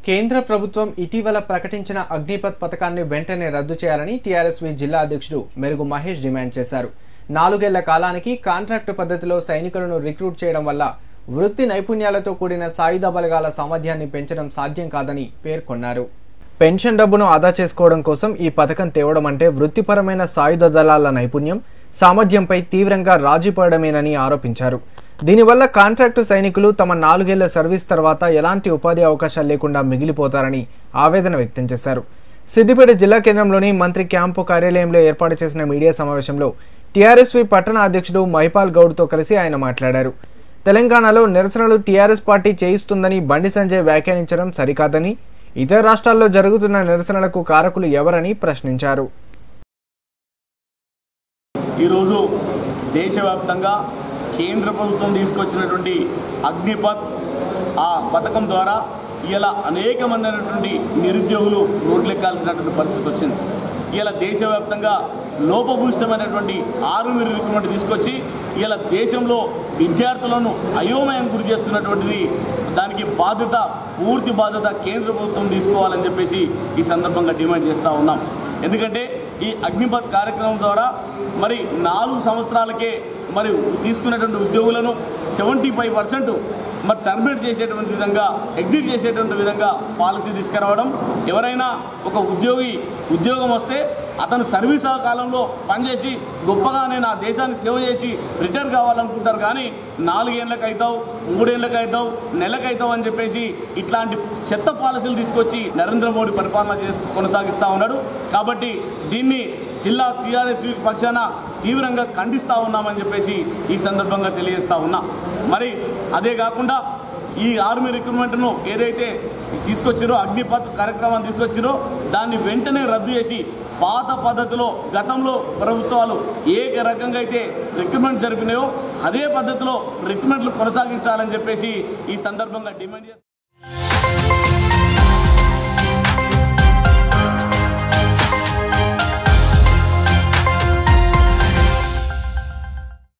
కేంద్ర ప్రభుత్వం ఇటీవల ప్రకటించిన అగ్నిపథ్ పథకాన్ని వెంటనే రద్దు చేయాలని టీఆర్ఎస్వి జిల్లా అధ్యక్షుడు మెరుగు మహేష్ డిమాండ్ చేశారు నాలుగేళ్ల కాలానికి కాంట్రాక్టు పద్ధతిలో సైనికులను రిక్రూట్ చేయడం వల్ల వృత్తి నైపుణ్యాలతో కూడిన సాయుధ బలగాల సామర్థ్యాన్ని పెంచడం సాధ్యం కాదని పేర్కొన్నారు పెన్షన్ డబ్బును ఆదా చేసుకోవడం కోసం ఈ పథకం తేవడం అంటే వృత్తిపరమైన సాయుధ దళాల నైపుణ్యం సామర్థ్యంపై తీవ్రంగా రాజీపడమేనని ఆరోపించారు దీనివల్ల కాంట్రాక్టు సైనికులు తమ నాలుగేళ్ల సర్వీస్ తర్వాత ఎలాంటి ఉపాధి అవకాశాలు లేకుండా మిగిలిపోతారని ఆవేదన వ్యక్తం చేశారు సిద్దిపేట జిల్లా కేంద్రంలోని మంత్రి క్యాంపు కార్యాలయంలో ఏర్పాటు చేసిన మీడియా సమావేశంలో టీఆర్ఎస్వి పట్టణ అధ్యక్షుడు మహిపాల్ గౌడ్తో కలిసి ఆయన మాట్లాడారు తెలంగాణలో నిరసనలు టీఆర్ఎస్ పార్టీ చేయిస్తుందని బండి సంజయ్ వ్యాఖ్యానించడం సరికాదని ఇతర రాష్ట్రాల్లో జరుగుతున్న నిరసనలకు కారకులు ఎవరని ప్రశ్నించారు ఈరోజు దేశవ్యాప్తంగా కేంద్ర ప్రభుత్వం తీసుకొచ్చినటువంటి అగ్నిపథ్ ఆ పథకం ద్వారా ఇలా అనేక మంది అయినటువంటి నిరుద్యోగులు రోడ్లెక్కాల్సినటువంటి పరిస్థితి వచ్చింది ఇలా దేశవ్యాప్తంగా లోపభూయిష్టమైనటువంటి ఆర్మీ రిక్రూట్మెంట్ తీసుకొచ్చి ఇలా దేశంలో విద్యార్థులను అయోమయం గురి చేస్తున్నటువంటిది దానికి బాధ్యత పూర్తి బాధ్యత కేంద్ర ప్రభుత్వం తీసుకోవాలని చెప్పేసి ఈ సందర్భంగా డిమాండ్ చేస్తూ ఉన్నాం ఎందుకంటే ఈ అగ్నిపథ్ కార్యక్రమం ద్వారా మరి నాలుగు సంవత్సరాలకే మరి తీసుకున్నటువంటి ఉద్యోగులను సెవెంటీ ఫైవ్ పర్సెంట్ మరి టర్మినేట్ చేసేటువంటి విధంగా ఎగ్జిట్ చేసేటువంటి విధంగా పాలసీ తీసుకురావడం ఎవరైనా ఒక ఉద్యోగి ఉద్యోగం వస్తే అతను సర్వీస్ కాలంలో పనిచేసి గొప్పగా నేను ఆ దేశాన్ని సేవ చేసి రిటైర్ కావాలనుకుంటారు కానీ నాలుగేళ్ళకి అవుతావు మూడేళ్ళకి అవుతావు నెలకు అవుతావు అని చెప్పేసి ఇట్లాంటి చెత్త పాలసీలు తీసుకొచ్చి నరేంద్ర మోడీ పరిపాలన చేస్తూ కొనసాగిస్తూ ఉన్నాడు కాబట్టి దీన్ని జిల్లా టీఆర్ఎస్ పక్షాన తీవ్రంగా ఖండిస్తూ ఉన్నామని చెప్పేసి ఈ సందర్భంగా తెలియజేస్తా ఉన్నా మరి అదే కాకుండా ఈ ఆర్మీ రిక్రూట్మెంట్ను ఏదైతే తీసుకొచ్చిరో అగ్నిపథ్ కార్యక్రమాన్ని తీసుకొచ్చిరో దాన్ని వెంటనే రద్దు చేసి పాత పద్ధతిలో గతంలో ప్రభుత్వాలు ఏ రకంగా అయితే రిక్రూట్మెంట్ జరిపినాయో అదే పద్ధతిలో రిక్రూట్మెంట్లు కొనసాగించాలని చెప్పేసి ఈ సందర్భంగా డిమాండ్ చేస్తాం